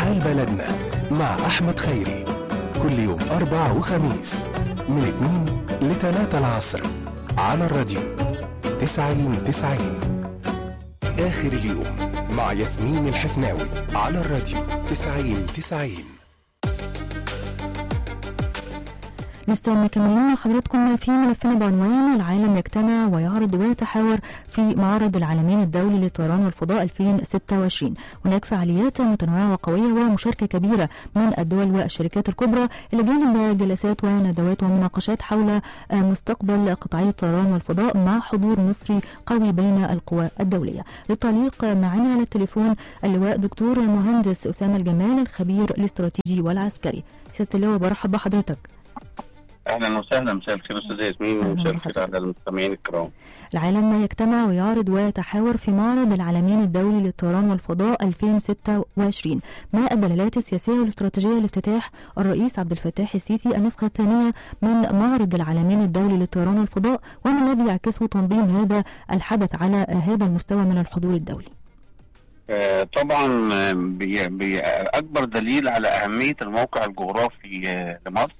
حال بلدنا مع أحمد خيري كل يوم أربع وخميس من 2 ل 3 العصر على الراديو 90 90 آخر اليوم مع ياسمين الحفناوي على الراديو 90 90 لسه مكملين مع حضراتكم في ملفنا بعنوان العالم يجتمع ويعرض ويتحاور في معرض العالمين الدولي للطيران والفضاء 2026 هناك فعاليات متنوعة وقوية ومشاركة كبيرة من الدول والشركات الكبرى إلى جانب جلسات وندوات ومناقشات حول مستقبل قطاعي الطيران والفضاء مع حضور مصري قوي بين القوى الدولية للتعليق معنا على التليفون اللواء دكتور المهندس أسامة الجمال الخبير الاستراتيجي والعسكري سيادة اللواء برحب بحضرتك اهلا وسهلا مساء الخير استاذ ياسمين أهلاً ومساء الخير بحضرتك. على المستمعين الكرام العالم يجتمع ويعرض ويتحاور في معرض العالمين الدولي للطيران والفضاء 2026 ما الدلالات السياسية والاستراتيجية لافتتاح الرئيس عبد الفتاح السيسي النسخة الثانية من معرض العالمين الدولي للطيران والفضاء وما الذي يعكسه تنظيم هذا الحدث على هذا المستوى من الحضور الدولي آه طبعا آه، بي بي اكبر دليل على اهميه الموقع الجغرافي آه لمصر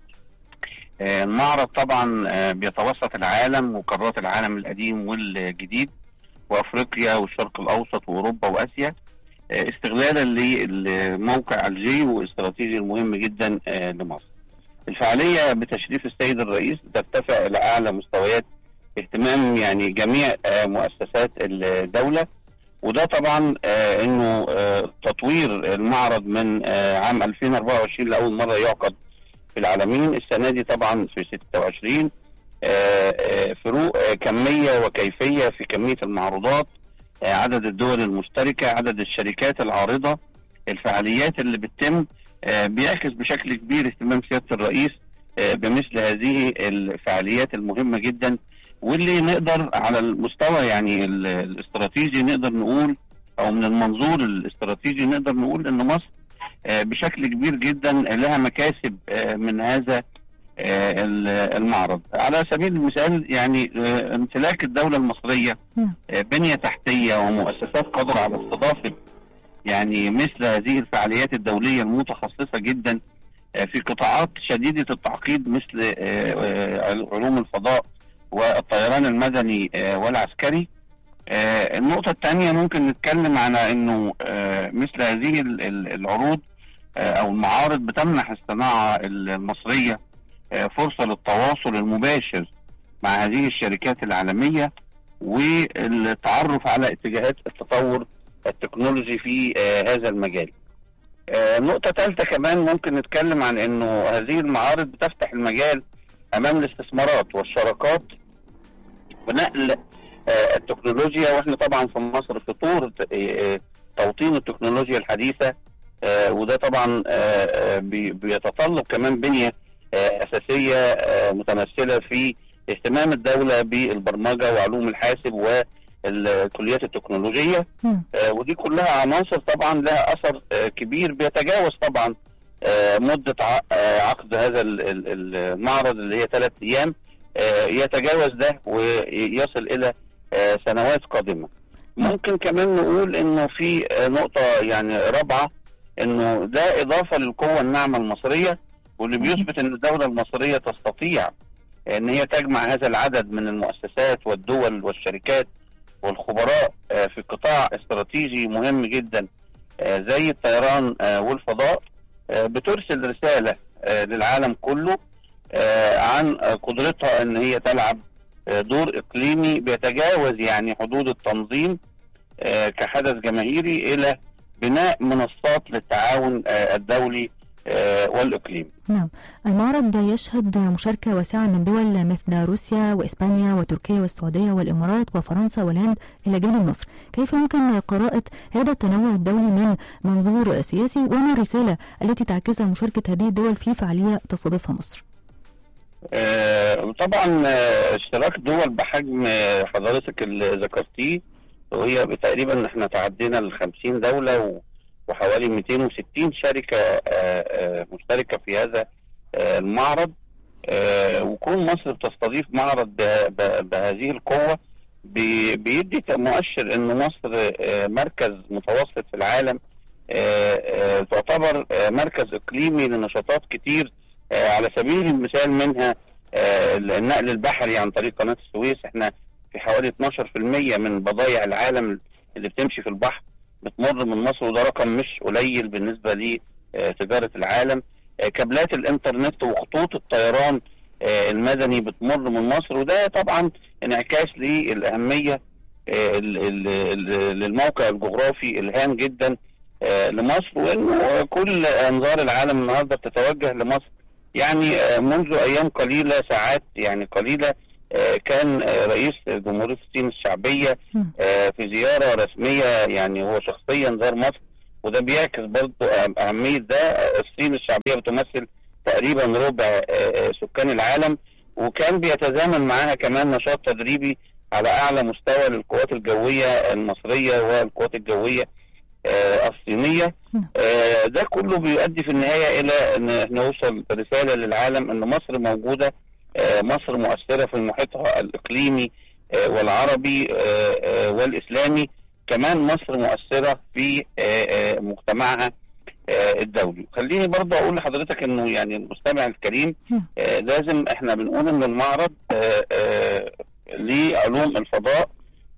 آه المعرض طبعا آه بيتوسط العالم وقارات العالم القديم والجديد وافريقيا والشرق الاوسط واوروبا واسيا آه استغلالا للموقع الجيو استراتيجي المهم جدا آه لمصر انفعاليه بتشريف السيد الرئيس ترتفع الى اعلى مستويات اهتمام يعني جميع آه، مؤسسات الدوله وده طبعا آه انه آه تطوير المعرض من آه عام 2024 لاول مره يعقد في العالمين السنه دي طبعا في 26 آه آه فروق آه كميه وكيفيه في كميه المعروضات آه عدد الدول المشتركه عدد الشركات العارضه الفعاليات اللي بتتم آه بيعكس بشكل كبير اهتمام سياده الرئيس آه بمثل هذه الفعاليات المهمه جدا واللي نقدر على المستوى يعني ال- الاستراتيجي نقدر نقول او من المنظور الاستراتيجي نقدر نقول ان مصر آه، بشكل كبير جدا لها مكاسب آه، من هذا آه، ال- المعرض على سبيل المثال يعني آه، امتلاك الدولة المصرية نعم. آه، بنية تحتية ومؤسسات قادرة على استضافة يعني مثل هذه الفعاليات الدولية المتخصصة جدا آه، في قطاعات شديدة التعقيد مثل آه، آه، علوم الفضاء والطيران المدني آه، والعسكري آه، النقطة الثانية ممكن نتكلم على انه آه، مثل هذه ال- ال- العروض آه، او المعارض بتمنح الصناعة المصرية آه، فرصة للتواصل المباشر مع هذه الشركات العالمية والتعرف على اتجاهات التطور التكنولوجي في آه، هذا المجال آه، نقطة ثالثة كمان ممكن نتكلم عن انه هذه المعارض بتفتح المجال امام الاستثمارات والشراكات ونقل آه، التكنولوجيا واحنا طبعا في مصر في طور ت- آه، توطين التكنولوجيا الحديثة آه، وده طبعا آه، آه، بي- بيتطلب كمان بنية آه، أساسية آه، متمثلة في اهتمام الدولة بالبرمجة وعلوم الحاسب والكليات التكنولوجية نعم. آه، ودي كلها عناصر طبعا لها اثر آه، كبير بيتجاوز طبعا آه، مده ع- آه، عقد هذا ال- ال- المعرض اللي هي ثلاث ايام آه، يتجاوز ده ويصل الى آه، سنوات قادمه. ممكن كمان نقول انه في آه، نقطه يعني رابعه انه ده اضافه للقوه الناعمه المصريه واللي بيثبت ان الدوله المصريه تستطيع ان هي تجمع هذا العدد من المؤسسات والدول والشركات والخبراء آه، في قطاع استراتيجي مهم جدا آه، زي الطيران آه، والفضاء آه، بترسل رسالة آه، للعالم كله آه، عن آه، قدرتها ان هي تلعب آه، دور اقليمي بيتجاوز يعني حدود التنظيم آه، كحدث جماهيري الى بناء منصات للتعاون آه، الدولي آه، والاقليمي نعم المعرض يشهد مشاركة واسعة من دول مثل روسيا وإسبانيا وتركيا والسعودية والإمارات وفرنسا والهند إلى جانب مصر كيف يمكن قراءة هذا التنوع الدولي من منظور سياسي وما الرسالة التي تعكسها مشاركة هذه الدول في فعالية تستضيفها مصر آه، طبعا آه، اشتراك دول بحجم آه، حضرتك اللي ذكرتيه وهي تقريبا احنا تعدينا ال 50 دوله و- وحوالي 260 شركه آه، آه، مشتركه في هذا آه، المعرض آه، وكون مصر بتستضيف معرض ب- ب- بهذه القوه بي- بيدي مؤشر ان مصر آه، مركز متوسط في العالم آه، آه، تعتبر آه، مركز اقليمي لنشاطات كتير آه، على سبيل المثال منها آه، النقل البحري عن طريق قناه السويس احنا في حوالي 12% من بضائع العالم اللي بتمشي في البحر بتمر من مصر وده رقم مش قليل بالنسبه لتجاره العالم آه، كابلات الانترنت وخطوط الطيران آه، المدني بتمر من مصر وده طبعا انعكاس للاهميه آه، ال- ال- ال- للموقع الجغرافي الهام جدا آه، لمصر وانه كل انظار العالم النهارده بتتوجه لمصر يعني آه، منذ ايام قليله ساعات يعني قليله آه، كان آه، رئيس جمهوريه الصين الشعبيه مم. آه، في زياره رسميه يعني هو شخصيا زار مصر وده بيعكس برضه أهم- اهميه ده آه، الصين الشعبيه بتمثل تقريبا ربع آه، آه، سكان العالم وكان بيتزامن معاها كمان نشاط تدريبي على اعلى مستوى للقوات الجويه المصريه والقوات الجويه آه، الصينيه نعم. آه، ده كله بيؤدي في النهايه الى ان نوصل رساله للعالم ان مصر موجوده آه، مصر مؤثره في محيطها الاقليمي آه، والعربي آه، آه، والاسلامي كمان مصر مؤثره في آه، آه، مجتمعها آه، الدولي خليني برضه اقول لحضرتك انه يعني المستمع الكريم نعم. آه، لازم احنا بنقول ان المعرض آه، آه، لعلوم الفضاء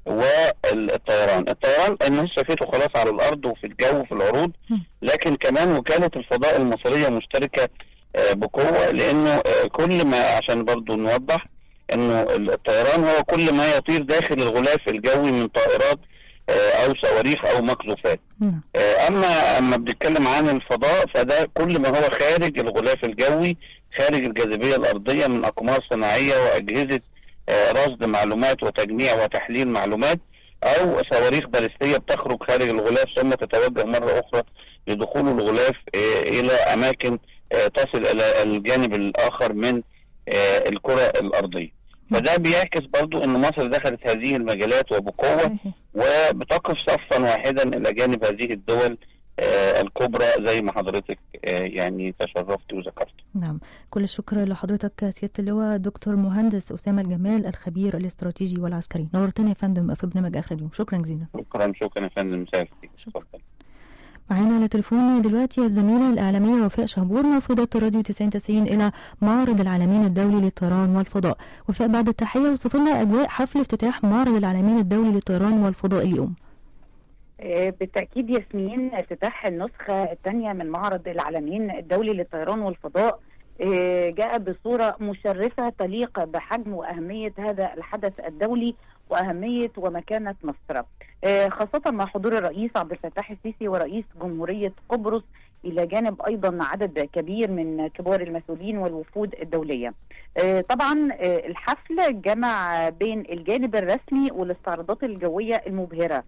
والطيران الطيران الناس شافته خلاص على الارض وفي الجو وفي العروض مم. لكن كمان وكاله الفضاء المصريه مشتركه آه، بقوه لانه آه، كل ما عشان برضو نوضح انه الطيران هو كل ما يطير داخل الغلاف الجوي من طائرات آه، او صواريخ او مقذوفات نعم آه، اما اما بنتكلم عن الفضاء فده كل ما هو خارج الغلاف الجوي خارج الجاذبيه الارضيه من اقمار صناعيه واجهزه آه، رصد معلومات وتجميع وتحليل معلومات او صواريخ باليستيه بتخرج خارج الغلاف ثم تتوجه مره اخرى لدخول الغلاف آه، الى اماكن آه، تصل الى الجانب الاخر من آه، الكره الارضيه فده بيعكس برضو ان مصر دخلت هذه المجالات وبقوه صحيح. وبتقف صفا واحدا الى جانب هذه الدول آه، الكبرى زي ما حضرتك آه، يعني تشرفت وذكرت نعم كل الشكر لحضرتك سيادة اللواء دكتور مهندس أسامة الجمال الخبير الاستراتيجي والعسكري نورتنا يا فندم في برنامج آخر اليوم شكرا جزيلا شكرا شكرا يا فندم مساء الخير شكرا. اتفضل. معانا على تليفون دلوقتي الزميلة الإعلامية وفاء شهبور موفدة راديو 9090 إلى معرض العالمين الدولي للطيران والفضاء وفاء بعد التحية وصف لنا أجواء حفل افتتاح معرض العالمين الدولي للطيران والفضاء اليوم آه، بالتأكيد ياسمين افتتاح النسخة الثانية من معرض العالمين الدولي للطيران والفضاء آه، جاء بصورة مشرفة تليق بحجم وأهمية هذا الحدث الدولي وأهمية ومكانة مصر آه، خاصة مع حضور الرئيس عبد الفتاح السيسي ورئيس جمهورية قبرص إلى جانب أيضا عدد كبير من كبار المسؤولين والوفود الدولية آه، طبعا آه، الحفل جمع بين الجانب الرسمي والاستعراضات الجوية المبهرة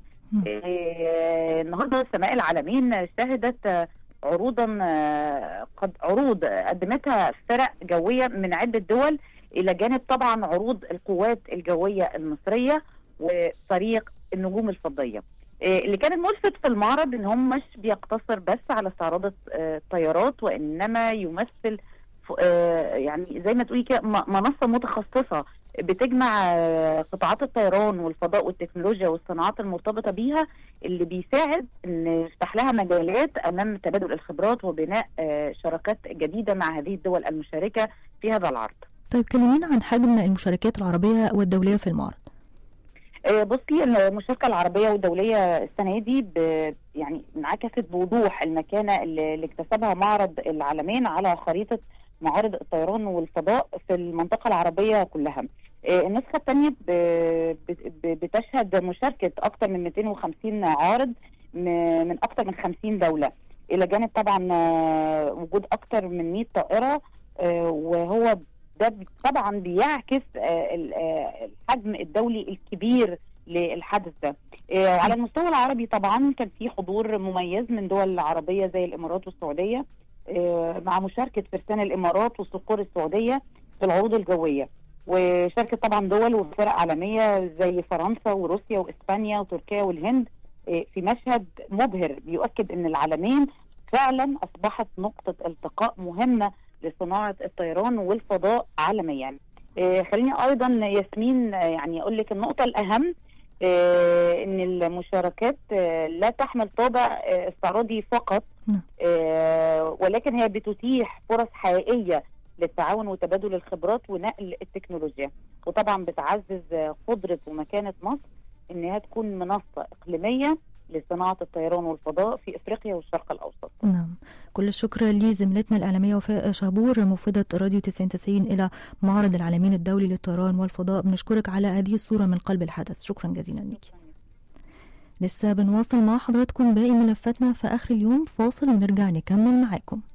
آه، النهارده سماء العالمين شهدت آه، عروضا آه، قد عروض قدمتها فرق جويه من عده دول الى جانب طبعا عروض القوات الجويه المصريه وفريق النجوم الفضيه. آه، اللي كان الملفت في المعرض ان هم مش بيقتصر بس على استعراض آه، الطيارات وانما يمثل ف- آه، يعني زي ما تقولي كده م- منصه متخصصه بتجمع آه، قطاعات الطيران والفضاء والتكنولوجيا والصناعات المرتبطه بيها اللي بيساعد ان يفتح لها مجالات امام تبادل الخبرات وبناء آه، شراكات جديده مع هذه الدول المشاركه في هذا العرض. طيب كلمينا عن حجم المشاركات العربية والدولية في المعرض آه، بصي المشاركه العربيه والدوليه السنه دي ب- يعني انعكست بوضوح المكانه اللي اللي اكتسبها معرض العالمين على خريطه معارض الطيران والفضاء في المنطقه العربيه كلها. آه، النسخه الثانيه بتشهد مشاركه اكثر من 250 عارض م- من اكثر من 50 دوله الى جانب طبعا آه، وجود اكثر من 100 طائره آه، وهو ده بي- طبعا بيعكس آه، ال- آه، الحجم الدولي الكبير للحدث ده آه، وعلى المستوى العربي طبعا كان في حضور مميز من دول عربيه زي الامارات والسعوديه آه، مع مشاركه فرسان الامارات وصقور السعوديه في العروض الجويه وشاركت طبعا دول وفرق عالميه زي فرنسا وروسيا واسبانيا وتركيا والهند آه، في مشهد مبهر بيؤكد ان العالمين فعلا اصبحت نقطه التقاء مهمه لصناعه الطيران والفضاء عالميا. آه، خليني ايضا ياسمين آه، يعني اقول لك النقطه الاهم آه، ان المشاركات آه، لا تحمل طابع آه، استعراضي فقط نعم. آه، ولكن هي بتتيح فرص حقيقيه للتعاون وتبادل الخبرات ونقل التكنولوجيا وطبعا بتعزز آه، قدره ومكانه مصر انها تكون منصه اقليميه لصناعه الطيران والفضاء في افريقيا والشرق الاوسط نعم كل الشكر لزميلتنا الإعلامية وفاء شهبور مفيدة راديو 99 إلى معرض العالمين الدولي للطيران والفضاء بنشكرك على هذه الصورة من قلب الحدث شكرا جزيلا لك لسه بنواصل مع حضراتكم باقي ملفاتنا في آخر اليوم فاصل ونرجع نكمل معاكم